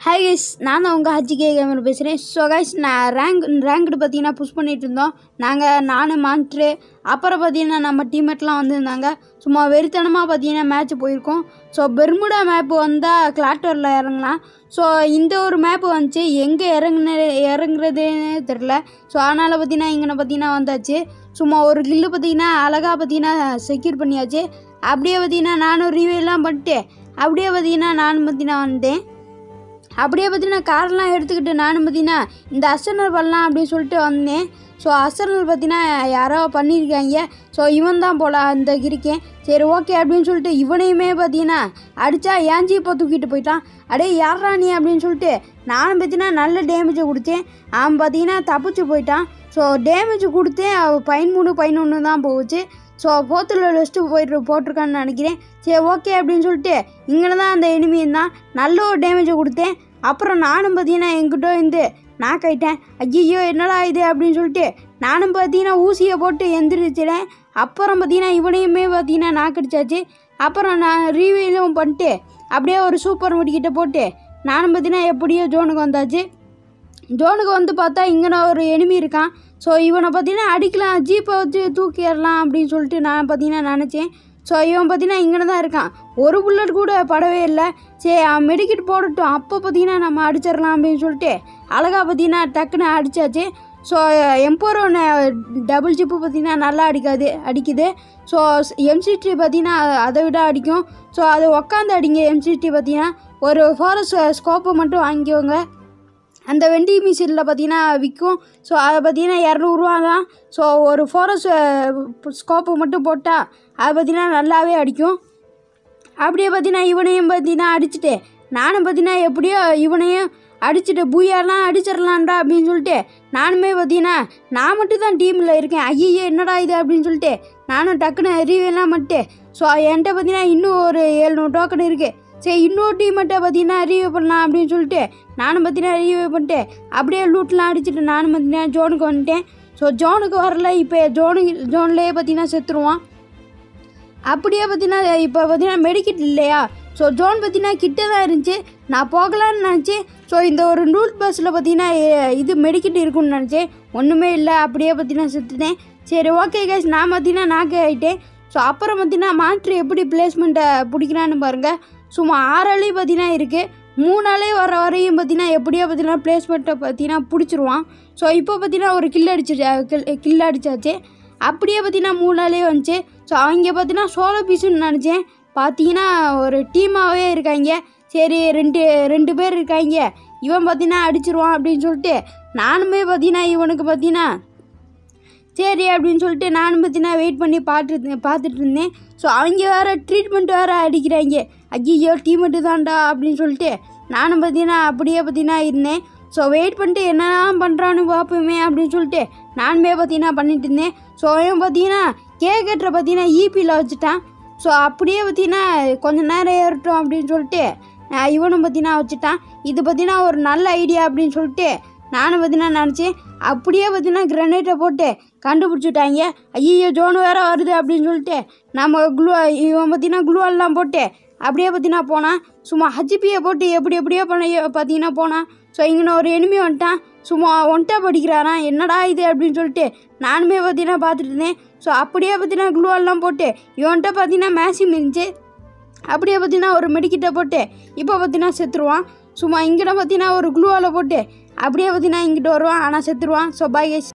hi guys நான் தான் உங்கள் ஹஜ்ஜிகே கேமரா பேசுகிறேன் ஸோ கைஸ் நான் ரேங்க் ரேங்க்டு பார்த்தீங்கன்னா புஷ் பண்ணிட்டு இருந்தோம் நாங்கள் நான் மான்ட்ரு அப்புறம் பார்த்தீங்கன்னா நம்ம டீம்மேட்லாம் வந்திருந்தாங்க சும்மா வெறித்தனமாக பார்த்தீங்கன்னா மேட்ச் போயிருக்கோம் ஸோ பெர்முடா மேப்பு வந்தால் கிளாட்டரில் இறங்கலாம் ஸோ இந்த ஒரு மேப்பு வந்துச்சு எங்கே இறங்குன இறங்குறதுன்னு தெரில ஸோ அதனால் பார்த்தீங்கன்னா இங்கே பார்த்தீங்கன்னா வந்தாச்சு சும்மா ஒரு கில்லு பார்த்தீங்கன்னா அழகாக பார்த்தீங்கன்னா செக்யூர் பண்ணியாச்சு அப்படியே பார்த்தீங்கன்னா நானும் ரிவ்யூலாம் பண்ணிட்டு அப்படியே பார்த்தீங்கன்னா நானும் பார்த்தீங்கன்னா வந்தேன் அப்படியே பார்த்தீங்கன்னா கார்லாம் எடுத்துக்கிட்டு நானும் பார்த்தீங்கன்னா இந்த அசனல் பண்ணலாம் அப்படின்னு சொல்லிட்டு வந்தேன் ஸோ அசனல் பார்த்தீங்கன்னா யாரோ பண்ணியிருக்காங்க ஸோ இவன் தான் போல அந்த இருக்கேன் சரி ஓகே அப்படின்னு சொல்லிட்டு இவனையுமே பார்த்தீங்கன்னா அடித்தா ஏஞ்சி இப்போ தூக்கிட்டு போயிட்டான் அடே யாரா நீ அப்படின்னு சொல்லிட்டு நானும் பார்த்தீங்கன்னா நல்ல டேமேஜை கொடுத்தேன் அவன் பார்த்தீங்கன்னா தப்பிச்சு போயிட்டான் ஸோ டேமேஜ் கொடுத்தேன் அவன் பதிமூணு பதினொன்று தான் போச்சு ஸோ போத்தில் லிஸ்ட்டு போயிட்டு போட்டிருக்கான்னு நினைக்கிறேன் சரி ஓகே அப்படின்னு சொல்லிட்டு இங்கே தான் அந்த எனிமி இருந்தான் நல்ல ஒரு டேமேஜை கொடுத்தேன் அப்புறம் நானும் பார்த்தீங்கன்னா என்கிட்ட இருந்து நான் கைட்டேன் ஐயோ என்னடா இது அப்படின்னு சொல்லிட்டு நானும் பார்த்தீங்கன்னா ஊசியை போட்டு எந்திரிச்சிட்டேன் அப்புறம் பார்த்தீங்கன்னா இவனையுமே பார்த்தீங்கன்னா நாக்கடிச்சாச்சு அப்புறம் நான் ரீவிலும் பண்ணிட்டு அப்படியே ஒரு சூப்பர் முடிக்கிட்ட போட்டு நானும் பார்த்தீங்கன்னா எப்படியோ ஜோனுக்கு வந்தாச்சு ஜோனுக்கு வந்து பார்த்தா இங்கே ஒரு எனிமி இருக்கான் ஸோ இவனை பார்த்தீங்கன்னா அடிக்கலாம் ஜீப்பை வச்சு தூக்கிடலாம் அப்படின்னு சொல்லிட்டு நான் பார்த்தீங்கன்னா நினச்சேன் ஸோ இவன் பார்த்தீங்கன்னா இங்கே தான் இருக்கான் ஒரு புல்லட் கூட படவே இல்லை சரி அவன் மெடிக்கிட் போடட்டும் அப்போ பார்த்தீங்கன்னா நம்ம அடிச்சிடலாம் அப்படின்னு சொல்லிட்டு அழகாக பார்த்தீங்கன்னா டக்குன்னு அடித்தாச்சு ஸோ எம்போரோன டபுள் ஜிப்பு பார்த்தீங்கன்னா நல்லா அடிக்காது அடிக்குது ஸோ எம்சிடி பார்த்தீங்கன்னா அதை விட அடிக்கும் ஸோ அது உக்காந்து அடிங்க எம்சிடி பார்த்தீங்கன்னா ஒரு ஃபாரஸ்ட் ஸ்கோப்பை மட்டும் வாங்கிக்கோங்க அந்த வெண்டி மிஷினில் பார்த்தீங்கன்னா விற்கும் ஸோ அதை பார்த்தீங்கன்னா இரநூறுவா தான் ஸோ ஒரு ஃபோரஸ் ஸ்கோப்பு மட்டும் போட்டால் அதை பார்த்தீங்கன்னா நல்லாவே அடிக்கும் அப்படியே பார்த்தீங்கன்னா இவனையும் பார்த்தீங்கன்னா அடிச்சுட்டு நானும் பார்த்தீங்கன்னா எப்படியோ இவனையும் அடிச்சுட்டு பூயாலாம் அடிச்சிடலான்டா அப்படின்னு சொல்லிட்டு நானுமே பார்த்தீங்கன்னா நான் மட்டும் தான் டீமில் இருக்கேன் ஐயோ என்னடா இது அப்படின்னு சொல்லிட்டு நானும் டக்குன்னு ரிவ்யூலாம் பண்ணிட்டு ஸோ என்கிட்ட பார்த்தீங்கன்னா இன்னும் ஒரு ஏழ்நூறு டோக்கன் இருக்குது சரி இன்னொரு டீமெண்ட்டை பார்த்தீங்கன்னா ரிவ்யூ பண்ணலாம் அப்படின்னு சொல்லிட்டு நானும் பார்த்தீங்கன்னா ரிவ்யூ பண்ணிட்டு அப்படியே லூட்லாம் அடிச்சுட்டு நானும் பார்த்தீங்கன்னா ஜோனுக்கு வந்துட்டேன் ஸோ ஜோனுக்கு வரல இப்போ ஜோனு ஜோன்லேயே பார்த்தீங்கன்னா செத்துருவான் அப்படியே பார்த்தீங்கன்னா இப்போ பார்த்தீங்கன்னா மெடிக்கிட் இல்லையா ஸோ ஜோன் பார்த்தீங்கன்னா கிட்ட தான் இருந்துச்சு நான் போகலான்னு நினச்சேன் ஸோ இந்த ஒரு ரூட் பஸ்ஸில் பார்த்தீங்கன்னா எ- இது மெடிக்கிட் இருக்குன்னு நினச்சேன் ஒன்றுமே இல்லை அப்படியே பார்த்தீங்கன்னா செத்துட்டேன் சரி ஓகே கேஸ் நான் பார்த்தீங்கன்னா நாக்கு ஆகிட்டேன் ஸோ அப்புறம் பார்த்தீங்கன்னா மாற்று எப்படி பிளேஸ்மெண்ட்டை பிடிக்கிறான்னு பாருங்கள் சும்மா ஆறாலே பார்த்தீங்கன்னா இருக்குது மூணாலே வர வரையும் பார்த்தீங்கன்னா எப்படியோ பார்த்தீங்கன்னா பிளேஸ்மெண்ட்டை பார்த்தீங்கன்னா பிடிச்சிருவான் ஸோ இப்போ பார்த்தீங்கன்னா ஒரு கில் அடிச்சு கில் அடிச்சாச்சு அப்படியே பார்த்தீங்கன்னா மூணாலே வந்துச்சு ஸோ அவங்க பார்த்தீங்கன்னா சோலோ பீஸுன்னு நினச்சேன் பார்த்தீங்கன்னா ஒரு டீமாகவே இருக்காங்க சரி ரெண்டு ரெண்டு பேர் இருக்காங்க இவன் பார்த்தீங்கன்னா அடிச்சிருவான் அப்படின்னு சொல்லிட்டு நானுமே பார்த்தீங்கன்னா இவனுக்கு பார்த்தீங்கன்னா சரி அப்படின்னு சொல்லிட்டு நானும் பார்த்தீங்கன்னா வெயிட் பண்ணி பார்த்துட்டு பார்த்துட்டு இருந்தேன் ஸோ அவங்க வேறு ட்ரீட்மெண்ட் வேறு அடிக்கிறாங்க ஐயோ டீமெட்டு தான்டா அப்படின்னு சொல்லிட்டு நானும் பார்த்தீங்கன்னா அப்படியே பார்த்தீங்கன்னா இருந்தேன் ஸோ வெயிட் பண்ணிட்டு என்னதான் பண்ணுறான்னு பார்ப்போமே அப்படின்னு சொல்லிட்டு நானுமே பார்த்தீங்கன்னா பண்ணிட்டு இருந்தேன் ஸோ அவன் பார்த்தீங்கன்னா கேக்கெட்டரை பார்த்தீங்கன்னா ஈபியில் வச்சுட்டான் ஸோ அப்படியே பார்த்தீங்கன்னா கொஞ்ச நேரம் ஏறட்டும் அப்படின்னு சொல்லிட்டு நான் இவனும் பார்த்தீங்கன்னா வச்சுட்டான் இது பார்த்தீங்கன்னா ஒரு நல்ல ஐடியா அப்படின்னு சொல்லிட்டு நானும் பார்த்தீங்கன்னா நினச்சேன் அப்படியே பார்த்தீங்கன்னா கிரனேட்டை போட்டு கண்டுபிடிச்சிட்டாங்க ஐயோ ஜோன் வேற வருது அப்படின்னு சொல்லிட்டு நம்ம குளூ இவன் பார்த்தீங்கன்னா குளூவெல்லாம் போட்டு அப்படியே பார்த்தீங்கன்னா போனான் சும்மா ஹஜிபியை போட்டு எப்படி எப்படியோ பண்ண பார்த்தீங்கன்னா போனான் ஸோ இங்கே ஒரு எனிமி வந்துட்டான் சும்மா ஒன்ட்டா படிக்கிறாராம் என்னடா இது அப்படின்னு சொல்லிட்டு நானுமே பார்த்தீங்கன்னா பார்த்துட்டு இருந்தேன் ஸோ அப்படியே பார்த்தீங்கன்னா குளூவெல்லாம் போட்டு இவன்கிட்ட பார்த்தீங்கன்னா மேசிம் இருந்துச்சு அப்படியே பார்த்தீங்கன்னா ஒரு மெடிக்கிட்ட போட்டு இப்போ பார்த்தீங்கன்னா செத்துருவான் சும்மா இங்கிட்ட பார்த்தீங்கன்னா ஒரு குளூவால் போட்டு அப்படியே பார்த்தீங்கன்னா இங்கிட்ட வருவான் ஆனால் செத்துருவான் ஸோ பாய் கைஸ்